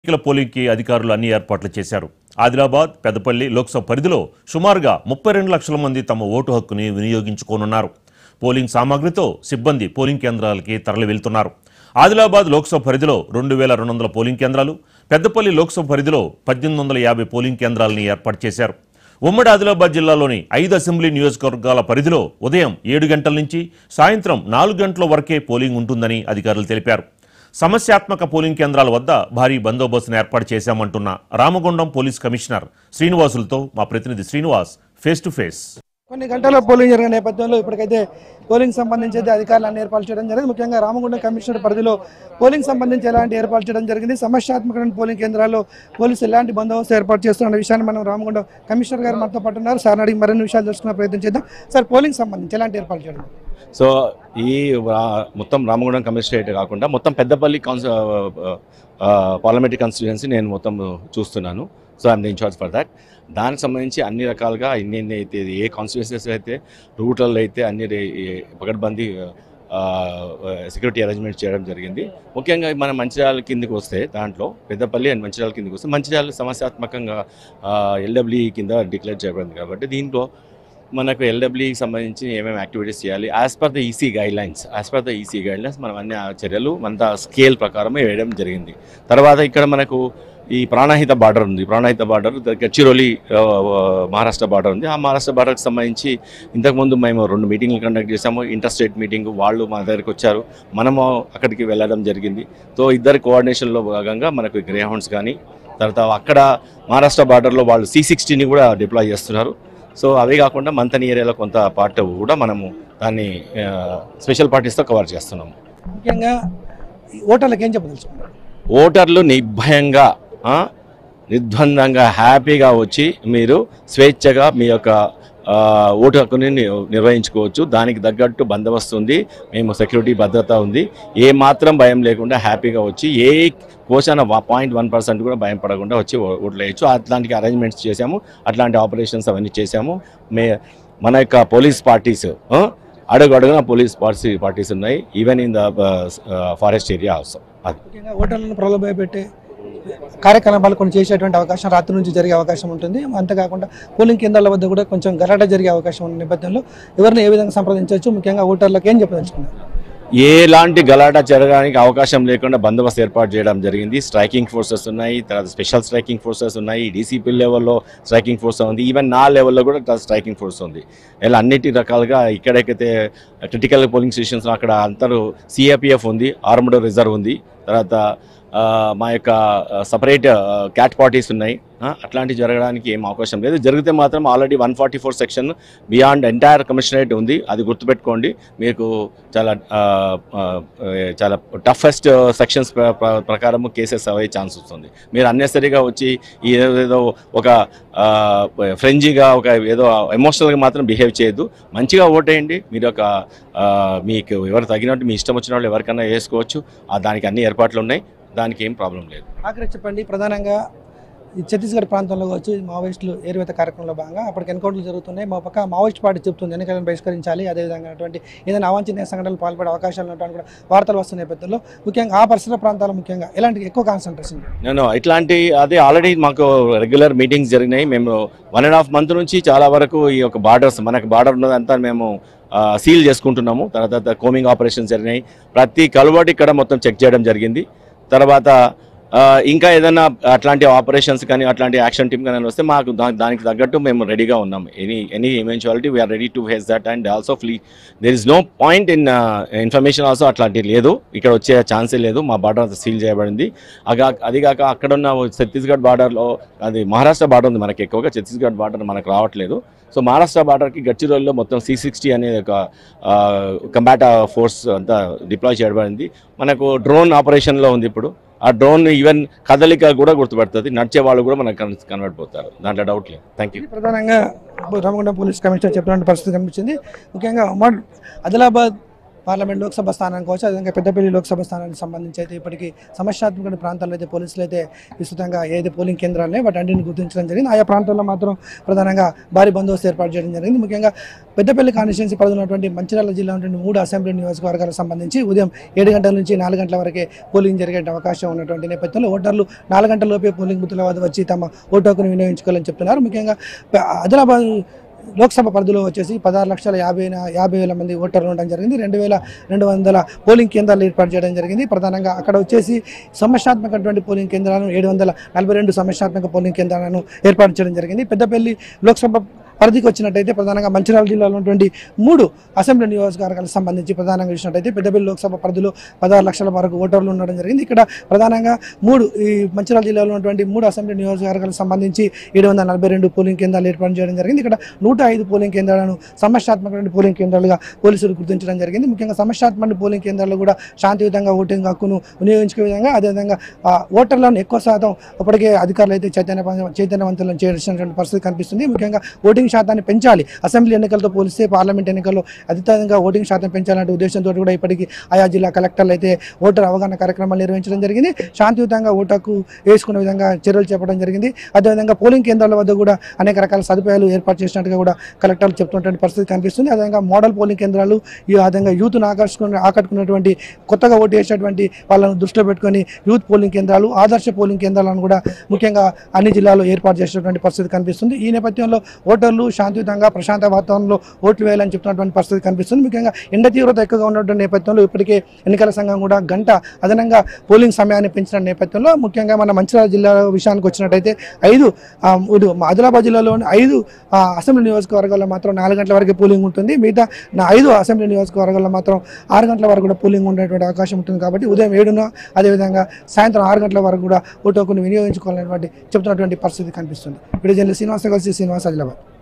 ఎన్నికల పోలింగ్కి అధికారులు అన్ని ఏర్పాట్లు చేశారు ఆదిలాబాద్ పెద్దపల్లి లోక్సభ పరిధిలో సుమారుగా ముప్పై రెండు లక్షల మంది తమ ఓటు హక్కుని వినియోగించుకోనున్నారు పోలింగ్ సామాగ్రితో సిబ్బంది పోలింగ్ కేంద్రాలకి తరలి వెళ్తున్నారు ఆదిలాబాద్ లోక్సభ పరిధిలో రెండు వేల రెండు వందల పోలింగ్ కేంద్రాలు పెద్దపల్లి లోక్సభ పరిధిలో పద్దెనిమిది వందల యాభై పోలింగ్ కేంద్రాలని ఏర్పాటు చేశారు ఉమ్మడి ఆదిలాబాద్ జిల్లాలోని ఐదు అసెంబ్లీ నియోజకవర్గాల పరిధిలో ఉదయం ఏడు గంటల నుంచి సాయంత్రం నాలుగు గంటల వరకే పోలింగ్ ఉంటుందని అధికారులు తెలిపారు సమస్యాత్మక పోలింగ్ కేంద్రాల వద్ద భారీ బందోబస్తును ఏర్పాటు చేశామంటున్న రామగుండం పోలీస్ కమిషనర్ శ్రీనివాసులతో మా ప్రతినిధి శ్రీనివాస్ ఫేస్ టు ఫేస్ కొన్ని గంటల పోలింగ్ జరిగిన నేపథ్యంలో ఇప్పటికైతే పోలింగ్ సంబంధించి అయితే అధికారులను ఏర్పాటు చేయడం జరిగింది ముఖ్యంగా రామగుండం కమిషనర్ పరిధిలో పోలింగ్ సంబంధించి ఎలాంటి ఏర్పాటు చేయడం జరిగింది సమస్యాత్మకమైన పోలింగ్ కేంద్రాల్లో పోలీసులు ఎలాంటి బందోబస్తు ఏర్పాటు చేస్తున్న విషయాన్ని మనం రామగుండం కమిషనర్ గారు మనతో పాటు ఉన్నారు సార్ అడిగి మరిన్ని విషయాలు తెలుసుకునే ప్రయత్నం చేద్దాం సార్ పోలింగ్ సంబంధించి ఎలాంటి ఏర్పాటు చేయడం సో ఈ రా- మొత్తం రామగుండం కమిషనరేట్ కాకుండా మొత్తం పెద్దపల్లి కాన్స్ పార్లమెంటరీ కాన్స్టిట్యుయెన్సీ నేను మొత్తం చూస్తున్నాను so I'm the incharge for that దానికి సంబంధించి అన్ని రకాలుగా ఎన్ని ఎన్ని అయితే ఏ కాన్స్టిట్యుయెన్సీస్ అయితే రూట్లలో అయితే అన్ని రే- ఏ పకడ్బందీ సెక్యూరిటీ అరేంజ్మెంట్ చేయడం జరిగింది ముఖ్యంగా మన మంచిర్యాల కిందకి వస్తే దాంట్లో పెద్దపల్లి అండ్ మంచిర్యాల కిందకి వస్తే మంచిర్యాల సమస్యాత్మకంగా ఎల్డబ్ల్యూ కింద డిక్లేర్ చేయబడింది కాబట్టి దీంట్లో మనకు ఎల్డబ్ల్యూకి సంబంధించి ఏమేమి యాక్టివిటీస్ చేయాలి as per the EC guidelines as per the EC guidelines మనం అన్ని ఆ చర్యలు మన స్కేల్ ప్రకారం వేయడం జరిగింది తర్వాత ఇక్కడ మనకు ఈ ప్రాణహిత బార్డర్ ఉంది ప్రాణహిత బార్డర్ గచ్చిరోలి ఆ, మహారాష్ట్ర బార్డర్ ఉంది ఆ మహారాష్ట్ర బార్డర్కి సంబంధించి ఇంతకుముందు మేము రెండు మీటింగ్లు కండక్ట్ చేసాము ఇంటర్ స్టేట్ మీటింగ్ వాళ్ళు మా దగ్గరికి వచ్చారు మనము అక్కడికి వెళ్ళడం జరిగింది సో ఇద్దరి కోఆర్డినేషన్లో భాగంగా మనకు గ్రే హౌండ్స్ కానీ తర్వాత అక్కడ మహారాష్ట్ర బార్డర్లో వాళ్ళు సి సిక్స్టీని కూడా డిప్లాయ్ చేస్తున్నారు సో అవే కాకుండా మంతని ఏరియాలో కొంత పార్ట్ కూడా మనము దాన్ని స్పెషల్ పార్టీస్తో కవర్ చేస్తున్నాము ముఖ్యంగా ఈ ఓటర్లకు ఏం చెప్పదలుచుకున్నారు ఓటర్లు నిర్భయంగా ఆ, నిర్ద్వందంగా హ్యాపీగా వచ్చి మీరు స్వేచ్ఛగా మీ యొక్క ఆ, ఓటు హక్కుని ని- నిర్వహించుకోవచ్చు దానికి తగ్గట్టు బందోబస్తు ఉంది మేము సెక్యూరిటీ భద్రత ఉంది ఏ మాత్రం భయం లేకుండా హ్యాపీగా వచ్చి ఏ కోశాన పాయింట్ వన్ పర్సెంట్ కూడా భయం పడకుండా వచ్చి ఓ- ఓట్లు వేయచ్చు అట్లాంటి అరేంజ్మెంట్స్ చేశాము అట్లాంటి ఆపరేషన్స్ అవన్నీ చేశాము మే మన యొక్క పోలీస్ పార్టీస్ ఆ, అడుగు అడుగున పోలీస్ పార్టీ పార్టీస్ ఉన్నాయి even in the forest area also అది ముఖ్యంగా ఓటర్లను ప్రలోభపెట్టే కార్యకలాపాలు కొన్ని చేసేటువంటి అవకాశం రాత్రి నుంచి జరిగే అవకాశం ఉంటుంది అంతేకాకుండా పోలింగ్ కేంద్రాల వద్ద కూడా కొంచెం గలాట జరిగే అవకాశం ఉన్న నేపథ్యంలో ఎవరిని ఏ విధంగా సంప్రదించవచ్చు ముఖ్యంగా ఓటర్లకు ఏం చెప్పదలుచుకున్నారు ఎలాంటి గలాటా జరగడానికి అవకాశం లేకుండా బందోబస్తు ఏర్పాటు చేయడం జరిగింది స్ట్రైకింగ్ ఫోర్సెస్ ఉన్నాయి తర్వాత స్పెషల్ స్ట్రైకింగ్ ఫోర్సెస్ ఉన్నాయి డీసీపీ లెవెల్లో స్ట్రైకింగ్ ఫోర్స్ ఉంది ఈవెన్ నా లెవెల్లో కూడా స్ట్రైకింగ్ ఫోర్స్ ఉంది ఇలా అన్నిటి రకాలుగా ఇక్కడైతే క్రిటికల్ పోలింగ్ స్టేషన్స్ అక్కడ అందరూ సిఏపిఎఫ్ ఉంది ఆర్మడ్ రిజర్వ్ ఉంది తర్వాత ఆ, మా యొక్క సపరేట్ క్యాట్ పార్టీస్ ఉన్నాయి ఆ, అట్లాంటివి జరగడానికి ఏం అవకాశం లేదు జరిగితే మాత్రం already one forty four section beyond entire commissionerate ఉంది అది గుర్తుపెట్టుకోండి మీకు చాలా ఆ, ఆ, చాలా టఫెస్ట్ సెక్షన్స్ ప్రకారం కేసెస్ అయ్యే ఛాన్స్ వస్తుంది మీరు అన్నెసరీగా వచ్చి ఈ ఏదో ఒక ఫ్రెంజీగా ఒక ఏదో ఎమోషనల్గా మాత్రం బిహేవ్ చేయొద్దు మంచిగా ఓటేయండి మీరు ఒక ఆ, మీకు ఎవరు తగినట్టు మీ ఇష్టం వచ్చిన వాళ్ళు ఎవరికైనా వేసుకోవచ్చు ఆ దానికి అన్ని ఏర్పాట్లు ఉన్నాయి దానికి ఏం ప్రాబ్లం లేదు ఆఖరి చెప్పండి ప్రధానంగా ఈ ఛత్తీస్గఢ్ ప్రాంతంలో వచ్చి మావోయిస్టులు ఏరువేత కార్యక్రమంలో భాగంగా అప్పటికి ఎన్కౌంటర్లు జరుగుతున్నాయి మా పక్క మావోయిస్ట్ పార్టీ చెప్తుంది ఎన్నికలను బహిష్కరించాలి అదేవిధంగా అటువంటి ఏదైనా అవాంఛనీయ సంఘటనలు పాల్పడే అవకాశాలు ఉంటాయని కూడా వార్తలు వస్తున్న నేపథ్యంలో ముఖ్యంగా ఆ పరిసర ప్రాంతాలు ముఖ్యంగా ఎలాంటి ఎక్కువ కాన్సన్ట్రేషన్ నేను ఇట్లాంటి అదే ఆల్రెడీ మాకు రెగ్యులర్ మీటింగ్స్ జరిగినాయి మేము వన్ అండ్ హాఫ్ మంత్ నుంచి చాలా వరకు ఈ యొక్క బార్డర్స్ మనకు బార్డర్ ఉన్నదంతా మేము సీల్ చేసుకుంటున్నాము తర్వాత కోమింగ్ ఆపరేషన్స్ జరిగినాయి ప్రతి కలువటి ఇక్కడ మొత్తం చెక్ చేయడం జరిగింది తర్వాత ఆ, ఇంకా ఏదైనా అట్లాంటి ఆపరేషన్స్ కానీ అట్లాంటి యాక్షన్ టీమ్ కానీ వస్తే మాకు దా- దానికి తగ్గట్టు మేము రెడీగా ఉన్నాం any any eventuality we're ready to face that and also flee there is no point in information also అట్లాంటివి లేదు ఇక్కడ వచ్చే ఛాన్సే లేదు మా బార్డర్ సీల్ చేయబడింది అగా అదిగాక అక్కడ ఉన్న ఛత్తీస్గఢ్ బార్డర్లో అది మహారాష్ట్ర బార్డర్ ఉంది మనకి ఎక్కువగా ఛత్తీస్గఢ్ బార్డర్ మనకు రావట్లేదు సో మహారాష్ట్ర బార్డర్కి గడ్చిరోల్లో మొత్తం సి సిక్స్టీ అనే ఒక కంబాట్ ఫోర్స్ అంతా డిప్లాయ్ చేయబడింది మనకు డ్రోన్ ఆపరేషన్లో ఉంది ఇప్పుడు ఆ డ్రోన్ ఈవెన్ కదలిక కూడా గుర్తుపెడుతుంది నడిచే వాళ్ళు కూడా మనకు కన్- కన్వర్ట్ పోతారు దాంట్లో డౌట్ లేదు థ్యాంక్ యూ ఇది ప్రధానంగా రామగుండం పోలీస్ కమిషనర్ చెప్పినటువంటి పరిస్థితి కనిపించింది ముఖ్యంగా ఉమ్మడి ఆదిలాబాద్ పార్లమెంట్ లోక్సభ స్థానానికి కావచ్చు అదేవిధంగా పెద్దపల్లి లోక్సభ స్థానానికి సంబంధించి అయితే ఇప్పటికీ సమస్యాత్మక ప్రాంతాల్లో అయితే పోలీసులు అయితే విస్తృతంగా ఏదైతే పోలింగ్ కేంద్రాలనే వాటి అన్నింటిని గుర్తించడం జరిగింది ఆయా ప్రాంతాల్లో మాత్రం ప్రధానంగా భారీ బందోబస్తు ఏర్పాటు చేయడం జరిగింది ముఖ్యంగా పెద్దపల్లి కాన్స్టిట్యున్సీ పరిధిలో ఉన్నటువంటి మంచిర్యాల జిల్లా ఉన్నటువంటి మూడు అసెంబ్లీ నియోజకవర్గాలకు సంబంధించి ఉదయం ఏడు గంటల నుంచి నాలుగు గంటల వరకే పోలింగ్ జరిగే అవకాశం ఉన్నటువంటి నేపథ్యంలో ఓటర్లు నాలుగు గంటల లోపే పోలింగ్ బూత్ల వద్ద వచ్చి తమ ఓటు హక్కును వినియోగించుకోవాలని చెప్తున్నారు ముఖ్యంగా ప- ఆదిలాబాద్ లోక్సభ పరిధిలో వచ్చేసి పదహారు లక్షల యాభై నా- యాభై వేల మంది ఓటర్లు ఉండడం జరిగింది రెండు వేల రెండు వందల పోలింగ్ కేంద్రాలు ఏర్పాటు చేయడం జరిగింది ప్రధానంగా అక్కడ వచ్చేసి సమస్యాత్మకటువంటి పోలింగ్ కేంద్రాలను ఏడు వందల నలభై రెండు సమస్యాత్మక పోలింగ్ కేంద్రాలను ఏర్పాటు చేయడం జరిగింది పెద్దపల్లి లోక్సభ పరిధికి వచ్చినట్టయితే ప్రధానంగా మంచిర్యాల జిల్లాలో ఉన్నటువంటి మూడు అసెంబ్లీ నియోజకవర్గాలకు సంబంధించి ప్రధానంగా చూసినట్టయితే పెద్దపల్లి లోక్సభ పరిధిలో పదహారు లక్షల వరకు ఓటర్లు ఉండడం జరిగింది ఇక్కడ ప్రధానంగా మూడు ఈ మంచిర్యాల జిల్లాలో ఉన్నటువంటి మూడు అసెంబ్లీ నియోజకవర్గాలకు సంబంధించి ఏడు వందల నలభై రెండు పోలింగ్ కేంద్రాలు ఏర్పాటు చేయడం జరిగింది ఇక్కడ నూట ఐదు పోలింగ్ కేంద్రాలను సమస్యాత్మకమైన పోలింగ్ కేంద్రాలుగా పోలీసులు గుర్తించడం జరిగింది ముఖ్యంగా సమస్యాత్మక పోలింగ్ కేంద్రాలు కూడా శాంతియుతంగా ఓటింగ్ హక్కును వినియోగించుకునే విధంగా అదేవిధంగా ఆ, ఓటర్లను ఎక్కువ శాతం ఇప్పటికే అధికారులు అయితే చైతన్య చైతన్యవంతులను చేయాల్సినటువంటి పరిస్థితి కనిపిస్తుంది ముఖ్యంగా ఓటింగ్ శాతాన్ని పెంచాలి అసెంబ్లీ ఎన్నికలతో పోలిస్తే పార్లమెంట్ ఎన్నికల్లో అధికంగా ఓటింగ్ శాతం పెంచాలనే ఉద్దేశంతో కూడా ఇప్పటికీ ఆయా జిల్లా కలెక్టర్లు అయితే ఓటర్ అవగాహన కార్యక్రమాలు నిర్వహించడం జరిగింది శాంతియుతంగా ఓటకు వేసుకునే విధంగా చర్యలు చేపట్టడం జరిగింది అదేవిధంగా పోలింగ్ కేంద్రాల వద్ద కూడా అనేక రకాల సదుపాయాలు ఏర్పాటు చేసినట్టుగా కూడా కలెక్టర్లు చెప్తున్నటువంటి పరిస్థితి కనిపిస్తుంది అదేవిధంగా మోడల్ పోలింగ్ కేంద్రాలు ఈ విధంగా యూత్ను ఆకర్షుకుని ఆకట్టుకున్నటువంటి కొత్తగా ఓటు వేసేటువంటి వాళ్ళను దృష్టిలో పెట్టుకొని యూత్ పోలింగ్ కేంద్రాలు ఆదర్శ పోలింగ్ కేంద్రాలను కూడా ముఖ్యంగా అన్ని జిల్లాల్లో ఏర్పాటు చేసినటువంటి పరిస్థితి కనిపిస్తుంది ఈ నేపథ్యంలో ఓటర్లు శాంతియుతంగా ప్రశాంత వాతావరణంలో ఓట్లు వేయాలని చెప్తున్నటువంటి పరిస్థితి కనిపిస్తుంది ముఖ్యంగా ఎండ తీవ్రత ఎక్కువగా ఉన్నటువంటి నేపథ్యంలో ఇప్పటికే ఎన్నికల సంఘం కూడా గంట అదనంగా పోలింగ్ సమయాన్ని పెంచిన నేపథ్యంలో ముఖ్యంగా మన మంచిర్యాల జిల్లా విషయానికి వచ్చినట్టయితే ఐదు ఆ, ఇటు ఆదిలాబాద్ జిల్లాలోని ఐదు ఆ, అసెంబ్లీ నియోజకవర్గాల్లో మాత్రం నాలుగు గంటల వరకు పోలింగ్ ఉంటుంది మిగతా నా ఐదు అసెంబ్లీ నియోజకవర్గాల్లో మాత్రం ఆరు గంటల వరకు కూడా పోలింగ్ ఉండేటువంటి అవకాశం ఉంటుంది కాబట్టి ఉదయం ఏడున అదేవిధంగా సాయంత్రం ఆరు గంటల వరకు కూడా ఓటు హక్కును వినియోగించుకోవాలనేటువంటి చెప్తున్నటువంటి పరిస్థితి కనిపిస్తుంది వీడియో జర్నలిస్ట్ శ్రీనివాస కలిసి శ్రీనివాస్ ఆదిలాబాద్